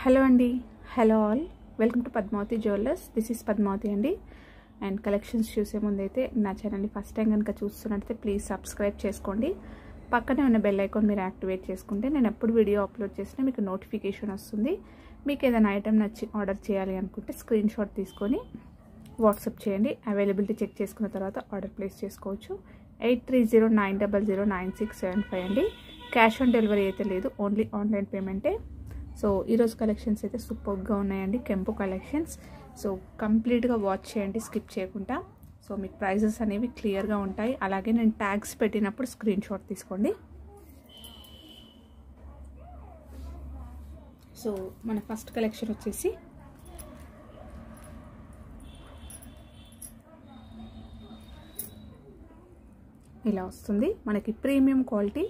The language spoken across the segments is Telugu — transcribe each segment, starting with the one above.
హలో అండి hello all welcome to Padmavathi jewellers this is Padmavathi అండి అండ్ కలెక్షన్స్ చూసే ముందైతే నా ఛానల్ని ఫస్ట్ టైం కనుక చూస్తున్నట్టయితే ప్లీజ్ సబ్స్క్రైబ్ చేసుకోండి పక్కనే ఉన్న బెల్ ఐకాన్ మీరు యాక్టివేట్ చేసుకుంటే నేను ఎప్పుడు వీడియో అప్లోడ్ చేసినా మీకు నోటిఫికేషన్ వస్తుంది మీకు ఏదైనా ఐటెం నచ్చి ఆర్డర్ చేయాలి అనుకుంటే స్క్రీన్ షాట్ తీసుకొని వాట్సాప్ చేయండి అవైలబిలిటీ చెక్ చేసుకున్న తర్వాత ఆర్డర్ ప్లేస్ చేసుకోవచ్చు eight three zero nine double zero nine six seven five అండి క్యాష్ ఆన్ డెలివరీ అయితే లేదు ఓన్లీ ఆన్లైన్ పేమెంటే సో ఈరోజు కలెక్షన్స్ అయితే సూపర్గా ఉన్నాయండి కెంపు కలెక్షన్స్ సో కంప్లీట్గా వాచ్ చేయండి స్కిప్ చేయకుండా సో మీకు ప్రైజెస్ అనేవి క్లియర్గా ఉంటాయి అలాగే నేను ట్యాగ్స్ పెట్టినప్పుడు స్క్రీన్ షాట్ తీసుకోండి సో మన ఫస్ట్ కలెక్షన్ వచ్చేసి ఇలా వస్తుంది మనకి ప్రీమియం క్వాలిటీ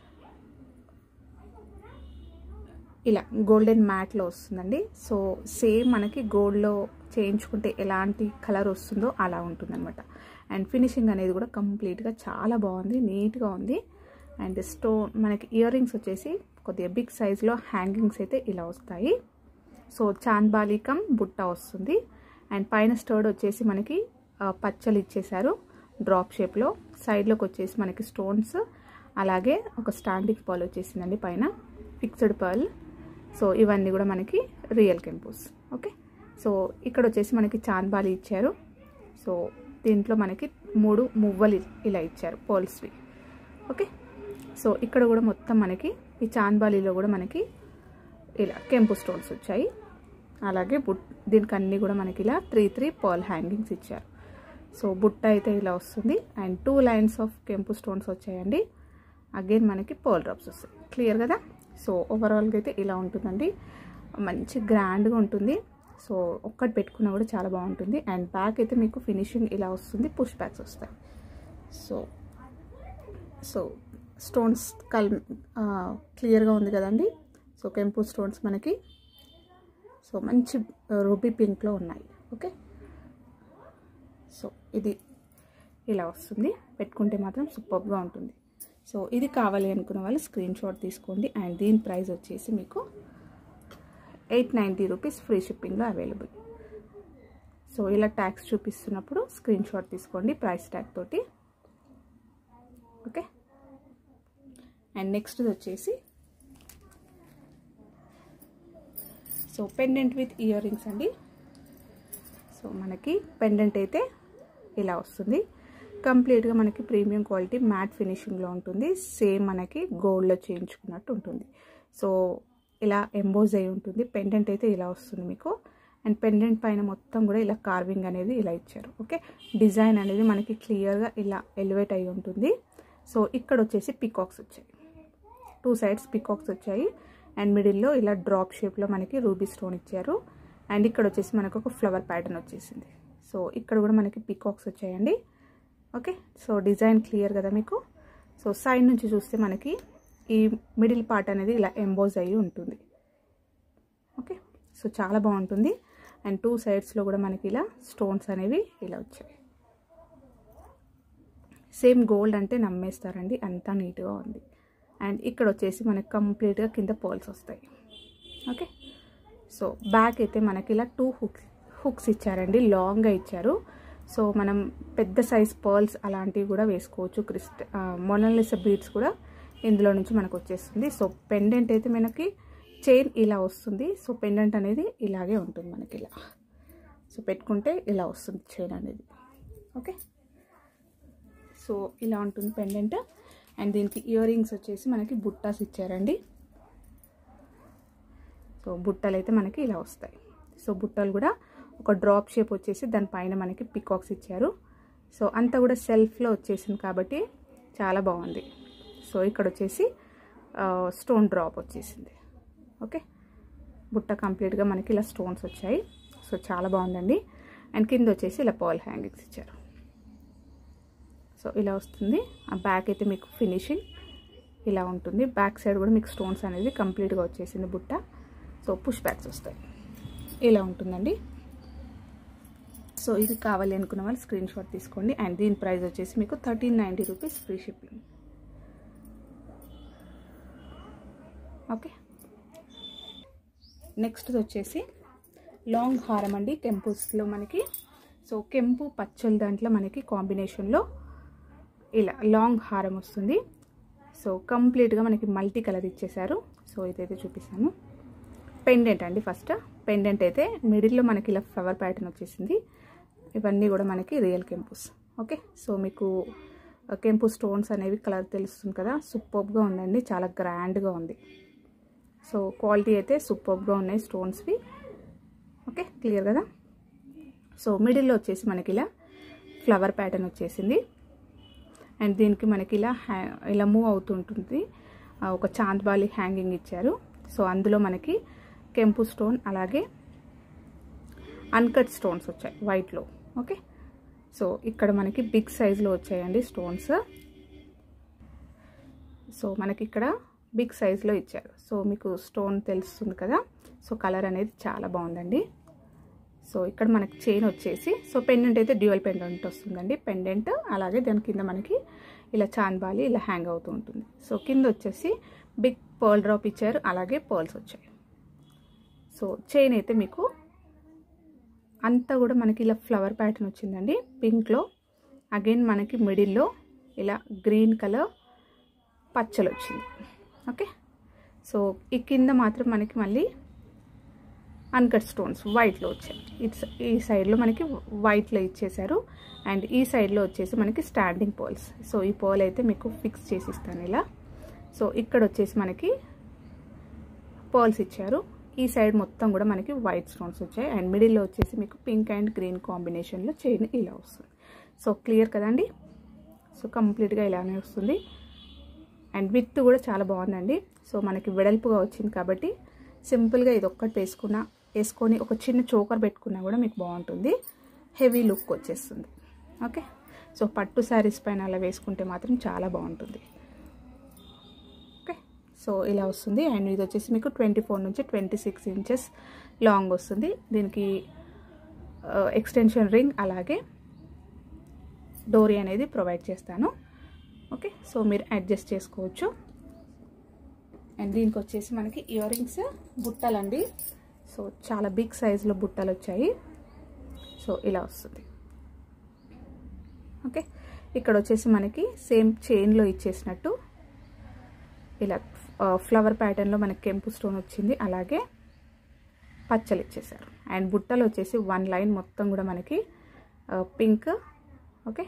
ఇలా గోల్డెన్ మ్యాట్లో వస్తుందండి సో సేమ్ మనకి గోల్డ్లో చేయించుకుంటే ఎలాంటి కలర్ వస్తుందో అలా ఉంటుందన్నమాట అండ్ ఫినిషింగ్ అనేది కూడా కంప్లీట్గా చాలా బాగుంది నీట్గా ఉంది అండ్ స్టోన్ మనకి ఇయర్ రింగ్స్ వచ్చేసి కొద్దిగా బిగ్ సైజులో హ్యాంగింగ్స్ అయితే ఇలా వస్తాయి సో చాంద్బాలికం బుట్ట వస్తుంది అండ్ పైన స్టర్డ్ వచ్చేసి మనకి పచ్చలు ఇచ్చేసారు డ్రాప్ షేప్లో సైడ్లోకి వచ్చేసి మనకి స్టోన్స్ అలాగే ఒక స్టాండింగ్ పర్ల్ వచ్చేసిందండి పైన ఫిక్స్డ్ పర్ల్ సో ఇవన్నీ కూడా మనకి రియల్ కెంపూస్ ఓకే సో ఇక్కడ వచ్చేసి మనకి చాంద్బాలి ఇచ్చారు సో దీంట్లో మనకి మూడు మువ్వలు ఇలా ఇచ్చారు పోల్స్వి ఓకే సో ఇక్కడ కూడా మొత్తం మనకి ఈ చాంద్బాలిలో కూడా మనకి ఇలా కెంపు స్టోన్స్ వచ్చాయి అలాగే బుట్ దీనికి అన్నీ కూడా మనకి ఇలా త్రీ త్రీ పర్ల్ హ్యాంగింగ్స్ ఇచ్చారు సో బుట్ట అయితే ఇలా వస్తుంది అండ్ టూ లైన్స్ ఆఫ్ కెంపు స్టోన్స్ వచ్చాయండి అగైన్ మనకి పర్ల్ డ్రాప్స్ వస్తాయి క్లియర్ కదా సో ఓవరాల్గా అయితే ఇలా ఉంటుందండి మంచి గ్రాండ్గా ఉంటుంది సో ఒక్కటి పెట్టుకున్నా కూడా చాలా బాగుంటుంది అండ్ బ్యాక్ అయితే మీకు ఫినిషింగ్ ఇలా వస్తుంది పుష్ బ్యాక్స్ వస్తాయి సో సో స్టోన్స్ కల్ క్లియర్గా ఉంది కదండి సో కెంపు స్టోన్స్ మనకి సో మంచి రూబీ పింక్లో ఉన్నాయి ఓకే సో ఇది ఇలా వస్తుంది పెట్టుకుంటే మాత్రం సూపర్గా ఉంటుంది సో ఇది కావాలి అనుకున్న వాళ్ళు స్క్రీన్ షాట్ తీసుకోండి అండ్ దీని ప్రైస్ వచ్చేసి మీకు ఎయిట్ నైంటీ రూపీస్ ఫ్రీ షిప్పింగ్లో అవైలబుల్ సో ఇలా ట్యాక్స్ చూపిస్తున్నప్పుడు స్క్రీన్ షాట్ తీసుకోండి ప్రైస్ ట్యాగ్ తోటి ఓకే అండ్ నెక్స్ట్ వచ్చేసి so pendant with earrings అండి సో మనకి పెండెంట్ అయితే ఇలా వస్తుంది కంప్లీట్గా మనకి ప్రీమియం క్వాలిటీ మ్యాట్ ఫినిషింగ్లో ఉంటుంది సేమ్ మనకి గోల్డ్లో చేయించుకున్నట్టు ఉంటుంది సో ఇలా ఎంబోజ్ అయి ఉంటుంది పెండెంట్ అయితే ఇలా వస్తుంది మీకు అండ్ పెండెంట్ పైన మొత్తం కూడా ఇలా కార్వింగ్ అనేది ఇలా ఇచ్చారు ఓకే డిజైన్ అనేది మనకి క్లియర్గా ఇలా ఎలివేట్ అయి ఉంటుంది సో ఇక్కడ వచ్చేసి పికాక్స్ వచ్చాయి టూ సైడ్స్ పికాక్స్ వచ్చాయి అండ్ మిడిల్లో ఇలా డ్రాప్ షేప్లో మనకి రూబీ స్టోన్ ఇచ్చారు అండ్ ఇక్కడ వచ్చేసి మనకు ఒక ఫ్లవర్ ప్యాటర్న్ వచ్చేసింది సో ఇక్కడ కూడా మనకి పికాక్స్ వచ్చాయండి ఓకే సో డిజైన్ క్లియర్ కదా మీకు సో సైడ్ నుంచి చూస్తే మనకి ఈ మిడిల్ పార్ట్ అనేది ఇలా ఎంబోజ్ అయ్యి ఉంటుంది ఓకే సో చాలా బాగుంటుంది అండ్ టూ సైడ్స్లో కూడా మనకి ఇలా స్టోన్స్ అనేవి ఇలా వచ్చాయి సేమ్ గోల్డ్ అంటే నమ్మేస్తారండి అంతా నీట్గా ఉంది అండ్ ఇక్కడ వచ్చేసి మనకి కంప్లీట్గా కింద పోల్స్ వస్తాయి ఓకే సో బ్యాక్ అయితే మనకి ఇలా టూ హుక్స్ హుక్స్ ఇచ్చారండి లాంగ్గా ఇచ్చారు సో మనం పెద్ద సైజ్ పర్ల్స్ అలాంటివి కూడా వేసుకోవచ్చు క్రిస్ట్ మొనలిస బీడ్స్ కూడా ఇందులో నుంచి మనకు వచ్చేస్తుంది సో పెండెంట్ అయితే మనకి చైన్ ఇలా వస్తుంది సో పెండెంట్ అనేది ఇలాగే ఉంటుంది మనకి ఇలా సో పెట్టుకుంటే ఇలా వస్తుంది చైన్ అనేది ఓకే సో ఇలా ఉంటుంది పెండెంట్ అండ్ దీనికి ఇయర్ రింగ్స్ వచ్చేసి మనకి బుట్టాస్ ఇచ్చారండి సో బుట్టలు అయితే మనకి ఇలా వస్తాయి సో బుట్టలు కూడా ఒక డ్రాప్ షేప్ వచ్చేసి దానిపైన మనకి పికాక్స్ ఇచ్చారు సో అంతా కూడా సెల్ఫ్లో వచ్చేసింది కాబట్టి చాలా బాగుంది సో ఇక్కడ వచ్చేసి స్టోన్ డ్రాప్ వచ్చేసింది ఓకే బుట్ట కంప్లీట్గా మనకి ఇలా స్టోన్స్ వచ్చాయి సో చాలా బాగుందండి అండ్ కింద వచ్చేసి ఇలా పాల్ హ్యాంగింగ్స్ ఇచ్చారు సో ఇలా వస్తుంది ఆ బ్యాక్ అయితే మీకు ఫినిషింగ్ ఇలా ఉంటుంది బ్యాక్ సైడ్ కూడా మీకు స్టోన్స్ అనేది కంప్లీట్గా వచ్చేసింది బుట్ట సో పుష్ బ్యాక్స్ వస్తాయి ఇలా ఉంటుందండి సో ఇది కావాలి అనుకున్న వాళ్ళు స్క్రీన్ షాట్ తీసుకోండి అండ్ దీని ప్రైస్ వచ్చేసి మీకు thirteen ninety rupees free shipping okay next వచ్చేసి లాంగ్ హారం అండి కెంపుస్లో మనకి సో కెంపు పచ్చల దాంట్లో మనకి కాంబినేషన్లో ఇలా లాంగ్ హారం వస్తుంది సో కంప్లీట్గా మనకి మల్టీ కలర్ ఇచ్చేసారు సో ఇదైతే చూపిస్తాను పెండెంట్ అండి ఫస్ట్ పెండెంట్ అయితే మిడిల్లో మనకి ఇలా ఫ్లవర్ ప్యాటర్న్ వచ్చేసింది ఇవన్నీ కూడా మనకి రియల్ కెంపుస్ ఓకే సో మీకు కెంపు స్టోన్స్ అనేవి కలర్ తెలుస్తుంది కదా సూపర్గా ఉందండి చాలా గ్రాండ్గా ఉంది సో క్వాలిటీ అయితే సూపర్గా ఉన్నాయి స్టోన్స్వి ఓకే క్లియర్ కదా సో మిడిల్లో వచ్చేసి మనకి ఇలా ఫ్లవర్ ప్యాటర్న్ వచ్చేసింది అండ్ దీనికి మనకి ఇలా హ్యా ఇలా మూవ్ అవుతుంటుంది ఒక చాంద్బాలి హ్యాంగింగ్ ఇచ్చారు సో అందులో మనకి కెంపు స్టోన్ అలాగే అన్కట్ స్టోన్స్ వచ్చాయి వైట్లో ఓకే సో ఇక్కడ మనకి బిగ్ సైజులో వచ్చాయండి స్టోన్స్ సో మనకి ఇక్కడ బిగ్ సైజులో ఇచ్చారు సో మీకు స్టోన్ తెలుస్తుంది కదా సో కలర్ అనేది చాలా బాగుందండి సో ఇక్కడ మనకి చైన్ వచ్చేసి సో పెండెంట్ అయితే డ్యూయల్ పెండెంట్ వస్తుందండి పెండెంట్ అలాగే దాని కింద మనకి ఇలా చాంద్బాలి ఇలా హ్యాంగ్ అవుతూ ఉంటుంది సో కింద వచ్చేసి బిగ్ పర్ల్ డ్రాప్ ఇచ్చారు అలాగే పర్ల్స్ వచ్చాయి సో చైన్ అయితే మీకు అంతా కూడా మనకి ఇలా ఫ్లవర్ ప్యాటర్న్ వచ్చిందండి పింక్లో అగైన్ మనకి మిడిల్లో ఇలా గ్రీన్ కలర్ పచ్చలు వచ్చింది ఓకే సో ఈ కింద మాత్రం మనకి మళ్ళీ అన్కట్ స్టోన్స్ వైట్లో వచ్చాయి ఇట్స్ ఈ సైడ్లో మనకి వైట్లో ఇచ్చేసారు అండ్ ఈ సైడ్లో వచ్చేసి మనకి స్టాండింగ్ పోల్స్ సో ఈ పోల్ అయితే మీకు ఫిక్స్ చేసి ఇస్తాను ఇలా సో ఇక్కడ వచ్చేసి మనకి పోల్స్ ఇచ్చారు ఈ సైడ్ మొత్తం కూడా మనకి వైట్ స్టోన్స్ వచ్చాయి అండ్ మిడిల్లో వచ్చేసి మీకు పింక్ అండ్ గ్రీన్ కాంబినేషన్లో చైన్ ఇలా వస్తుంది సో క్లియర్ కదండి సో కంప్లీట్గా ఇలానే వస్తుంది అండ్ విత్ కూడా చాలా బాగుందండి సో మనకి వెడల్పుగా వచ్చింది కాబట్టి సింపుల్గా ఇది ఒక్కటి వేసుకున్నా వేసుకొని ఒక చిన్న చోకర్ పెట్టుకున్నా కూడా మీకు బాగుంటుంది హెవీ లుక్ వచ్చేస్తుంది ఓకే సో పట్టు శారీస్ పైన అలా వేసుకుంటే మాత్రం చాలా బాగుంటుంది ఓకే సో ఇలా వస్తుంది అండ్ ఇది వచ్చేసి మీకు ట్వంటీ ఫోర్ నుంచి ట్వంటీ సిక్స్ ఇంచెస్ లాంగ్ వస్తుంది దీనికి ఎక్స్టెన్షన్ రింగ్ అలాగే డోరీ అనేది ప్రొవైడ్ చేస్తాను ఓకే సో మీరు అడ్జస్ట్ చేసుకోవచ్చు అండ్ దీనికి వచ్చేసి మనకి ఇయర్ రింగ్స్ బుట్టలండి సో చాలా బిగ్ సైజులో బుట్టలు వచ్చాయి సో ఇలా వస్తుంది ఓకే ఇక్కడ వచ్చేసి మనకి సేమ్ చైన్లో ఇచ్చేసినట్టు ఇలా ఫ్లవర్ ప్యాటర్న్లో మనకి కెంపు స్టోన్ వచ్చింది అలాగే పచ్చలు ఇచ్చేసారు అండ్ బుట్టలు వచ్చేసి వన్ లైన్ మొత్తం కూడా మనకి పింక్ ఓకే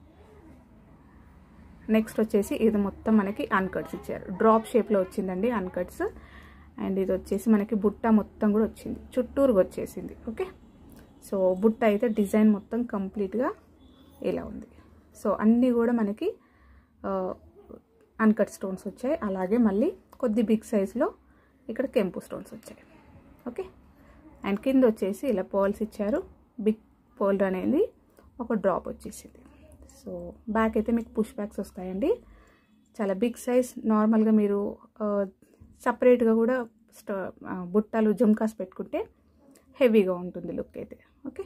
నెక్స్ట్ వచ్చేసి ఇది మొత్తం మనకి అన్కట్స్ ఇచ్చారు డ్రాప్ షేప్లో వచ్చిందండి అన్కట్స్ అండ్ ఇది వచ్చేసి మనకి బుట్ట మొత్తం కూడా వచ్చింది చుట్టూరుగా వచ్చేసింది ఓకే సో బుట్ట అయితే డిజైన్ మొత్తం కంప్లీట్గా ఇలా ఉంది సో అన్నీ కూడా మనకి అన్కట్ స్టోన్స్ వచ్చాయి అలాగే మళ్ళీ కొద్ది బిగ్ సైజులో ఇక్కడ కెంపు స్టోన్స్ వచ్చాయి ఓకే అండ్ కింద వచ్చేసి ఇలా పోల్స్ ఇచ్చారు బిగ్ పోల్ అనేది ఒక డ్రాప్ వచ్చేసింది సో బ్యాక్ అయితే మీకు పుష్ బ్యాక్స్ వస్తాయండి చాలా బిగ్ సైజ్ నార్మల్గా మీరు సపరేట్గా కూడా బుట్టలు జుమ్కాస్ పెట్టుకుంటే హెవీగా ఉంటుంది లుక్ అయితే ఓకే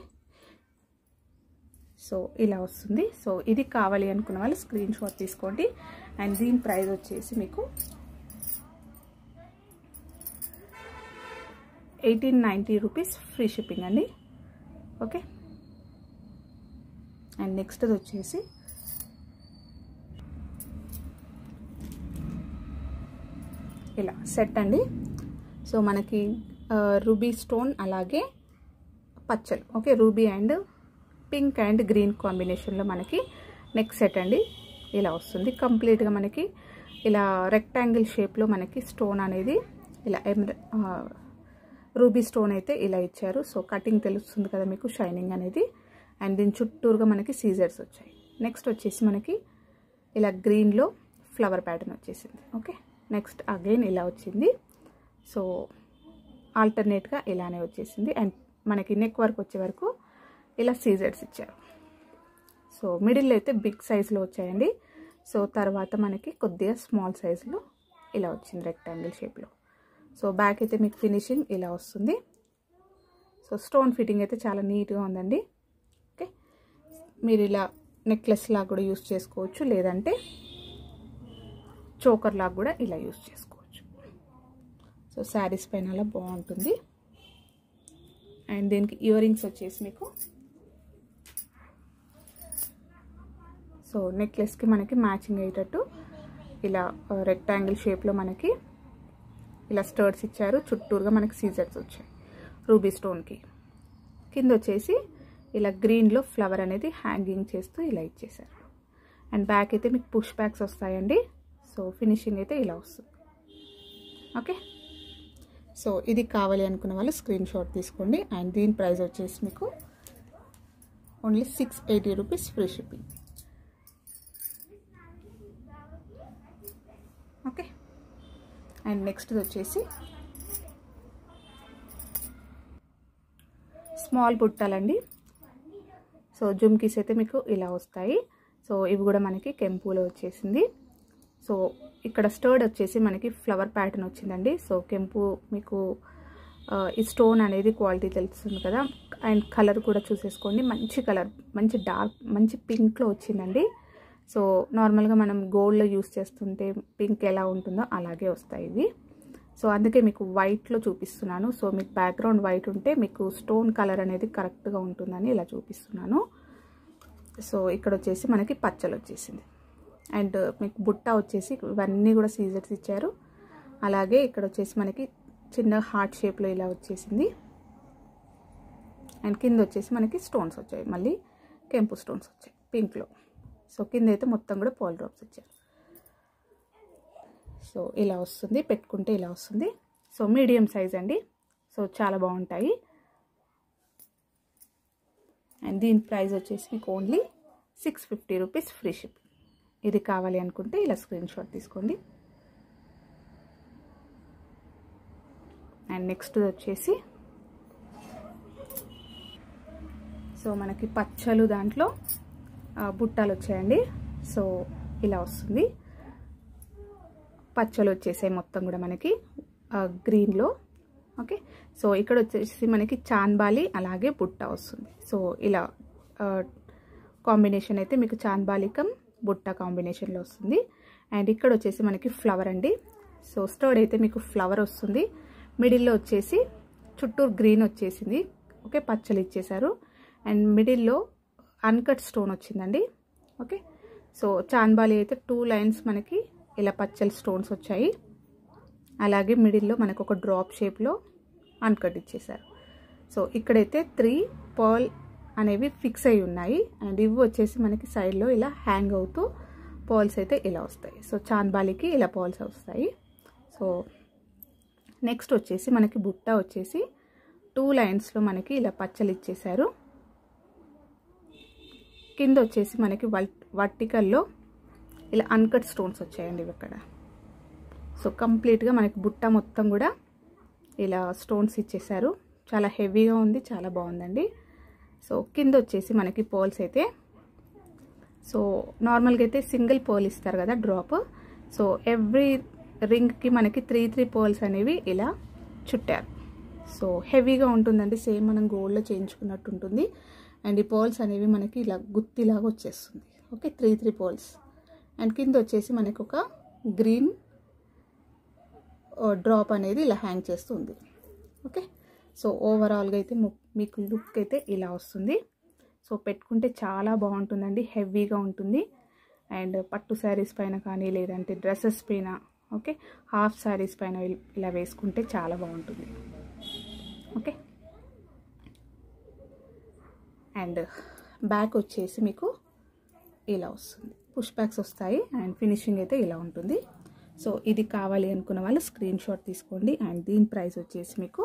సో ఇలా వస్తుంది సో ఇది కావాలి అనుకున్న వాళ్ళు స్క్రీన్ షాట్ తీసుకోండి అండ్ దీని ప్రైస్ వచ్చేసి మీకు eighteen ninety rupees free shipping అండి ఓకే అండ్ నెక్స్ట్ వచ్చేసి ఇలా సెట్ అండి సో మనకి రూబీ స్టోన్ అలాగే పచ్చలు okay ruby and pink and green కాంబినేషన్లో మనకి నెక్ సెట్ అండి ఇలా వస్తుంది కంప్లీట్గా మనకి ఇలా రెక్టాంగిల్ షేప్లో మనకి స్టోన్ అనేది ఇలా రూబీ స్టోన్ అయితే ఇలా ఇచ్చారు సో కటింగ్ తెలుస్తుంది కదా మీకు షైనింగ్ అనేది అండ్ దీని చుట్టూరుగా మనకి సీజర్స్ వచ్చాయి నెక్స్ట్ వచ్చేసి మనకి ఇలా గ్రీన్లో ఫ్లవర్ ప్యాటర్న్ వచ్చేసింది ఓకే నెక్స్ట్ అగైన్ ఇలా వచ్చింది సో ఆల్టర్నేట్గా ఇలానే వచ్చేసింది అండ్ మనకి నెక్ వర్క్ వచ్చే వరకు ఇలా సీజర్స్ ఇచ్చారు సో మిడిల్ అయితే బిగ్ సైజులో వచ్చాయండి సో తర్వాత మనకి కొద్దిగా స్మాల్ సైజులో ఇలా వచ్చింది రెక్టాంగిల్ షేప్లో సో బ్యాక్ అయితే మీకు ఫినిషింగ్ ఇలా వస్తుంది సో స్టోన్ ఫిట్టింగ్ అయితే చాలా నీట్గా ఉందండి ఓకే మీరు ఇలా నెక్లెస్ లాగా కూడా యూస్ చేసుకోవచ్చు లేదంటే చోకర్ లాగా కూడా ఇలా యూస్ చేసుకోవచ్చు సో శారీస్ పైన అలా బాగుంటుంది అండ్ దీనికి ఇయర్ రింగ్స్ వచ్చేసి మీకు సో నెక్లెస్కి మనకి మ్యాచింగ్ అయ్యేటట్టు ఇలా రెక్టాంగిల్ షేప్లో మనకి ఇలా స్టర్ట్స్ ఇచ్చారు చుట్టూరుగా మనకి సీజర్స్ వచ్చాయి రూబీ స్టోన్కి కింద వచ్చేసి ఇలా గ్రీన్లో ఫ్లవర్ అనేది హ్యాంగింగ్ చేస్తూ ఇలా ఇచ్చేసారు అండ్ బ్యాక్ అయితే మీకు పుష్ బ్యాక్స్ వస్తాయండి సో ఫినిషింగ్ అయితే ఇలా వస్తుంది ఓకే సో ఇది కావాలి అనుకున్న వాళ్ళు స్క్రీన్ షాట్ తీసుకోండి అండ్ దీని ప్రైస్ వచ్చేసి మీకు only six eighty rupees free shipping okay and next వచ్చేసి స్మాల్ బుట్టాలండి సో జుమ్కీస్ అయితే మీకు ఇలా వస్తాయి సో ఇవి కూడా మనకి కెంపులో వచ్చేసింది సో ఇక్కడ స్టర్డ్ వచ్చేసి మనకి ఫ్లవర్ ప్యాటర్న్ వచ్చిందండి సో కెంపు మీకు ఈ స్టోన్ అనేది క్వాలిటీ తెలుస్తుంది కదా అండ్ కలర్ కూడా చూసేసుకోండి మంచి కలర్ మంచి డార్క్ మంచి పింక్లో వచ్చిందండి సో నార్మల్గా మనం గోల్డ్లో యూస్ చేస్తుంటే పింక్ ఎలా ఉంటుందో అలాగే వస్తాయి ఇవి సో అందుకే మీకు వైట్లో చూపిస్తున్నాను సో మీకు బ్యాక్గ్రౌండ్ వైట్ ఉంటే మీకు స్టోన్ కలర్ అనేది కరెక్ట్గా ఉంటుందని ఇలా చూపిస్తున్నాను సో ఇక్కడ వచ్చేసి మనకి పచ్చలు వచ్చేసింది అండ్ మీకు బుట్ట వచ్చేసి ఇవన్నీ కూడా సీజర్స్ ఇచ్చారు అలాగే ఇక్కడ వచ్చేసి మనకి చిన్న హార్ట్ షేప్లో ఇలా వచ్చేసింది అండ్ కింద వచ్చేసి మనకి స్టోన్స్ వచ్చాయి మళ్ళీ కెంపు స్టోన్స్ వచ్చాయి పింక్లో సో కింద అయితే మొత్తం కూడా పాల్ డ్రాప్స్ ఇచ్చారు సో ఇలా వస్తుంది పెట్టుకుంటే ఇలా వస్తుంది సో మీడియం సైజ్ అండి సో చాలా బాగుంటాయి అండ్ దీని ప్రైస్ వచ్చేసి మీకు only six fifty rupees free ship ఇది కావాలి అనుకుంటే ఇలా స్క్రీన్ షాట్ తీసుకోండి అండ్ నెక్స్ట్ వచ్చేసి సో మనకి పచ్చలు దాంట్లో బుట్టాలు వచ్చాయండి సో ఇలా వస్తుంది పచ్చలు వచ్చేసాయి మొత్తం కూడా మనకి గ్రీన్లో ఓకే సో ఇక్కడ వచ్చేసి మనకి చాన్బాలి అలాగే బుట్ట వస్తుంది సో ఇలా కాంబినేషన్ అయితే మీకు చాన్బాలికం బుట్ట కాంబినేషన్లో వస్తుంది అండ్ ఇక్కడ వచ్చేసి మనకి ఫ్లవర్ అండి సో స్టర్డ్ అయితే మీకు ఫ్లవర్ వస్తుంది మిడిల్లో వచ్చేసి చుట్టూరు గ్రీన్ వచ్చేసింది ఓకే పచ్చలు ఇచ్చేసారు అండ్ మిడిల్లో అన్కట్ స్టోన్ వచ్చిందండి ఓకే సో చాన్బాలి అయితే టూ లైన్స్ మనకి ఇలా పచ్చల స్టోన్స్ వచ్చాయి అలాగే మిడిల్లో మనకు ఒక డ్రాప్ షేప్లో అన్కట్ ఇచ్చేసారు సో ఇక్కడైతే త్రీ పర్ల్ అనేవి ఫిక్స్ అయి ఉన్నాయి అండ్ ఇవి వచ్చేసి మనకి సైడ్లో ఇలా హ్యాంగ్ అవుతూ పాల్స్ అయితే ఇలా వస్తాయి సో చాన్బాలికి ఇలా పాల్స్ వస్తాయి సో నెక్స్ట్ వచ్చేసి మనకి బుట్ట వచ్చేసి టూ లైన్స్లో మనకి ఇలా పచ్చలు ఇచ్చేసారు కింద వచ్చేసి మనకి వర్టికల్లో ఇలా అన్కట్ స్టోన్స్ వచ్చాయండి ఇక్కడ సో కంప్లీట్గా మనకి బుట్ట మొత్తం కూడా ఇలా స్టోన్స్ ఇచ్చేసారు చాలా హెవీగా ఉంది చాలా బాగుందండి సో కింద వచ్చేసి మనకి పోల్స్ అయితే సో నార్మల్గా అయితే సింగిల్ పోల్ ఇస్తారు కదా డ్రాప్ సో ఎవ్రీ రింగ్కి మనకి త్రీ త్రీ పోల్స్ అనేవి ఇలా చుట్టారు సో హెవీగా ఉంటుందండి సేమ్ మనం గోల్డ్లో చేయించుకున్నట్టు ఉంటుంది అండ్ ఈ పోల్స్ అనేవి మనకి ఇలా గుత్తిలాగా వచ్చేస్తుంది okay three three poles and కింద వచ్చేసి మనకి ఒక గ్రీన్ డ్రాప్ అనేది ఇలా హ్యాంగ్ చేస్తుంది ఓకే సో ఓవరాల్గా అయితే మీకు లుక్ అయితే ఇలా వస్తుంది సో పెట్టుకుంటే చాలా బాగుంటుందండి హెవీగా ఉంటుంది అండ్ పట్టు శారీస్ పైన కానీ లేదంటే డ్రెస్సెస్ పైన ఓకే హాఫ్ శారీస్ పైన ఇలా వేసుకుంటే చాలా బాగుంటుంది ఓకే అండ్ బ్యాక్ వచ్చేసి మీకు ఇలా వస్తుంది పుష్ బ్యాక్స్ వస్తాయి అండ్ ఫినిషింగ్ అయితే ఇలా ఉంటుంది సో ఇది కావాలి అనుకున్న వాళ్ళు స్క్రీన్ షాట్ తీసుకోండి అండ్ దీని ప్రైస్ వచ్చేసి మీకు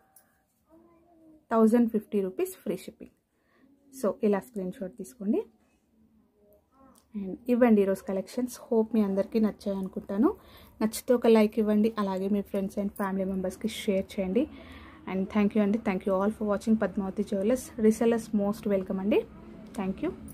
thousand fifty rupees free shipping so ఇలా స్క్రీన్ షాట్ తీసుకోండి అండ్ ఇవ్వండి ఈరోజు కలెక్షన్స్ హోప్ మీ అందరికీ నచ్చాయి అనుకుంటాను నచ్చితే ఒక లైక్ ఇవ్వండి అలాగే మీ ఫ్రెండ్స్ అండ్ ఫ్యామిలీ మెంబర్స్కి షేర్ చేయండి అండ్ థ్యాంక్ యూ అండి thank you all for watching Padmavathi jewellers resellers most welcome అండి థ్యాంక్ యూ